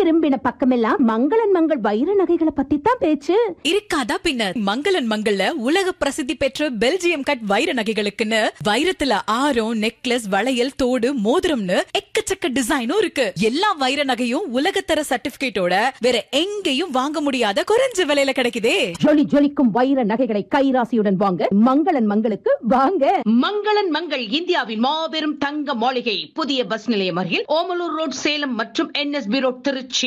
திரும்பின பக்கமெல்லாம் மங்களன் மங்கள் வைர நகைகளை பத்தி தான் பேச்சு இருக்காதா பின்ன மங்களன் மங்கள்ல உலக பிரசித்தி பெற்ற பெல்ஜியம் கட் வைர நகைகளுக்குன்னு வைரத்துல ஆரம் நெக்லஸ் வளையல் தோடு மோதிரம்னு எக்கச்சக்க டிசைனும் இருக்கு எல்லா வைர நகையும் உலகத்தர சர்டிபிகேட்டோட வேற எங்கேயும் வாங்க முடியாத குறைஞ்ச விலையில கிடைக்குதே ஜொலி ஜொலிக்கும் வைர நகைகளை கைராசியுடன் வாங்க மங்களன் மங்களுக்கு வாங்க மங்களன் மங்கள் இந்தியாவின் மாபெரும் தங்க மாளிகை புதிய பஸ் நிலையம் அருகில் ஓமலூர் ரோட் சேலம் மற்றும் என்எஸ்பி ரோட் திருச்சி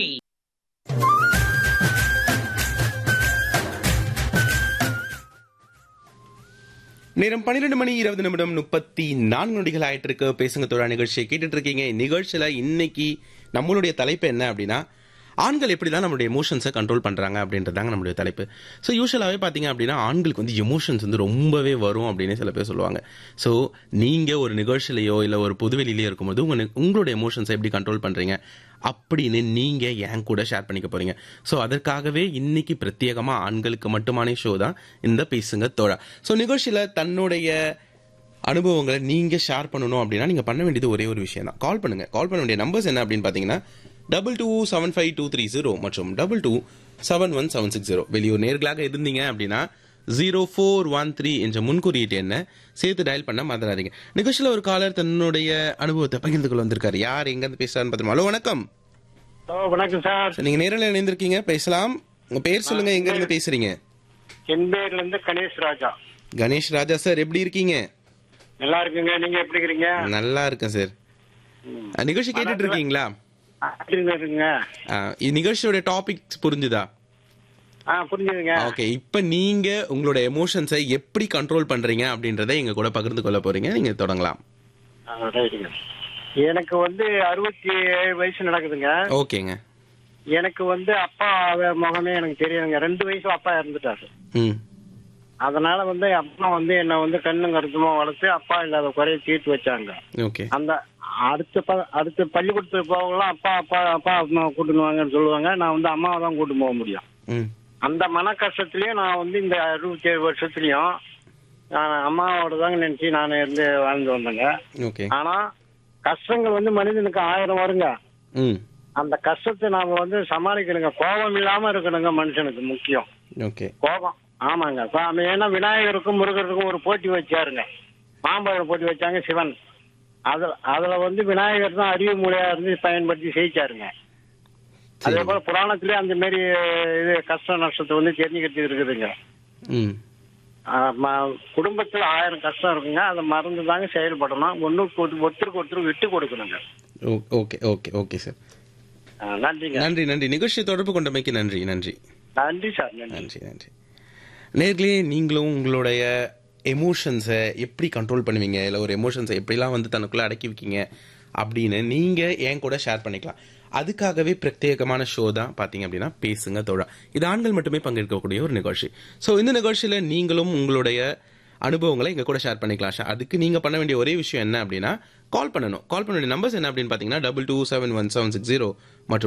நேரம் பன்னிரெண்டு மணி இருபது நிமிடம் முப்பத்தி நான்கு நொடிகள் ஆயிட்டு இருக்கு பேசுங்க தோழா நிகழ்ச்சியை கேட்டுட்டு இருக்கீங்க நிகழ்ச்சியில இன்னைக்கு நம்மளுடைய தலைப்பு என்ன அப்படின்னா ஆண்கள் எப்படி தான் நம்மளுடைய எமோஷன்ஸை கண்ட்ரோல் பண்ணுறாங்க அப்படின்றதாங்க நம்மளுடைய தலைப்பு ஸோ யூஸ்வலாகவே பார்த்தீங்க அப்படின்னா ஆண்களுக்கு வந்து எமோஷன்ஸ் வந்து ரொம்பவே வரும் அப்படின்னு சில பேர் சொல்லுவாங்க ஸோ நீங்கள் ஒரு நிகழ்ச்சியிலையோ இல்லை ஒரு பொதுவெளியிலையோ இருக்கும்போது உங்க உங்களுடைய எமோஷன்ஸை எப்படி கண்ட்ரோல் பண்ணுறீங்க அப்படின்னு நீங்கள் என் கூட ஷேர் பண்ணிக்க போகிறீங்க ஸோ அதற்காகவே இன்னைக்கு பிரத்யேகமாக ஆண்களுக்கு மட்டுமான ஷோ தான் இந்த பேசுங்க தோழா ஸோ நிகழ்ச்சியில் தன்னுடைய அனுபவங்களை நீங்க ஷேர் பண்ணணும் அப்படின்னா நீங்க பண்ண வேண்டியது ஒரே ஒரு விஷயம் தான் கால் பண்ணுங்க கால் பண்ண வேண்டிய நம்பர்ஸ் என்ன அப்படின்னு பாத்தீங்கன்னா double two seven five two three zero மற்றும் double two seven one seven six zero வெளியூர் நேர்களாக இருந்தீங்க அப்படின்னா ஜீரோ ஃபோர் ஒன் த்ரீ என்ற முன்குறியீட்டு என்ன சேர்த்து டயல் பண்ண மறந்துடாதீங்க நிகழ்ச்சியில் ஒரு காலர் தன்னுடைய அனுபவத்தை பகிர்ந்து கொள்ள வந்திருக்காரு யார் எங்க இருந்து பேசுறாருன்னு பார்த்தோம் ஹலோ வணக்கம் ஹலோ வணக்கம் சார் நீங்க நேரில் இணைந்திருக்கீங்க பேசலாம் உங்க பேர் சொல்லுங்க எங்க இருந்து பேசுறீங்க என் பேர்ல இருந்து கணேஷ் ராஜா கணேஷ் ராஜா சார் எப்படி இருக்கீங்க நல்லா இருக்குங்க நீங்க எப்படி இருக்கிறீங்க நல்லா இருக்கேன் சார் நிகழ்ச்சி கேட்டுட்டு இருக்கீங்களா அப்படிங்க இருக்குங்க ஆஹ் இந்நிகழ்ச்சியோட டாபிக் புரிஞ்சுதா ஆ புரிஞ்சுதுங்க ஓகே இப்போ நீங்க உங்களோட எமோஷன்ஸை எப்படி கண்ட்ரோல் பண்றீங்க அப்படின்றத எங்க கூட பகிர்ந்து கொள்ள போறீங்க நீங்க தொடங்கலாம் ஆ, ரைட்டுங்க எனக்கு வந்து அறுபத்தி ஏழு வயசு நடக்குதுங்க ஓகேங்க எனக்கு வந்து அப்பா முகமே எனக்கு தெரியாதுங்க ரெண்டு வயசுல அப்பா இறந்துட்டாரு ம் அதனால வந்து அப்பா வந்து என்ன வந்து கண்ணும் கருத்துமா வளர்த்து அப்பா இல்லாத குறைய தீர்த்து வச்சாங்க ஓகே அந்த அடுத்த ப- அடுத்த பள்ளிக்கூடத்துக்கு போகலாம் அப்பா அப்பா அப்பா அம்மா கூட்டின்னு வாங்கன்னு சொல்லுவாங்க நான் வந்து அம்மாவை தான் கூட்டு போக முடியும் ம் அந்த மன கஷ்டத்திலயும் நான் வந்து இந்த அறுபத்தி ஏழு வருஷத்துலயும் நான் அம்மாவோட தாங்க நினைச்சு நான் இருந்து வாழ்ந்து வந்தேங்க ஓகே ஆனா கஷ்டங்கள் வந்து மனிதனுக்கு ஆயிரம் வருங்க ம் அந்த கஷ்டத்தை நாம வந்து சமாளிக்கணுங்க கோபம் இல்லாம இருக்கணுங்க மனுஷனுக்கு முக்கியம் ஓகே கோபம் ஆமாங்க இப்ப அவன் ஏன்னா விநாயகருக்கும் முருகருக்கும் ஒரு போட்டி வச்சாருங்க மாம்பழம் போட்டி வச்சாங்க சிவன் அதுல அதுல வந்து விநாயகர் தான் அறிவு மூலையா இருந்து பயன்படுத்தி ஜெயிச்சாருங்க அதே போல புராணத்திலே அந்த மாதிரி இது கஷ்ட நஷ்டத்தை வந்து தெரிஞ்சுக்கிட்டு இருக்குதுங்க ம் ஆமா, குடும்பத்துல ஆயிரம் கஷ்டம் இருக்குங்க அதை மறந்து தாங்க செயல்படணும் ஒன்னுக்கு ஒருத்தருக்கு ஒருத்தர் விட்டு கொடுக்கணுங்க ஓ- ஓகே ஓகே ஓகே சார் ஆ, நன்றிங்க நன்றி நன்றி நிகழ்ச்சியை தொடர்பு கொண்டமைக்கு நன்றி நன்றி நன்றி சார் நன்றி நன்றி நன்றி நேர்களே நீங்களும் உங்களுடைய எமோஷன்ஸை எப்படி கண்ட்ரோல் பண்ணுவீங்க இல்லை ஒரு எமோஷன்ஸை எப்படிலாம் வந்து தனக்குள்ளே அடக்கி வைக்கீங்க அப்படின்னு நீங்கள் என் கூட ஷேர் பண்ணிக்கலாம் அதுக்காகவே பிரத்யேகமான ஷோ தான் பார்த்தீங்க அப்படின்னா பேசுங்க தோழா இது ஆண்கள் மட்டுமே பங்கேற்கக்கூடிய ஒரு நிகழ்ச்சி ஸோ இந்த நிகழ்ச்சியில் நீங்களும் உங்களுடைய அனுபவங்களை எங்க கூட ஷேர் பண்ணிக்கலாம் ஷா- அதுக்கு நீங்க பண்ண வேண்டிய ஒரே விஷயம் என்ன அப்படின்னா கால் பண்ணணும் கால் பண்ண வேண்டிய நம்பர்ஸ் என்ன அப்படின்னு பார்த்தீங்கன்னா double two seven one seven six zero மற்றும்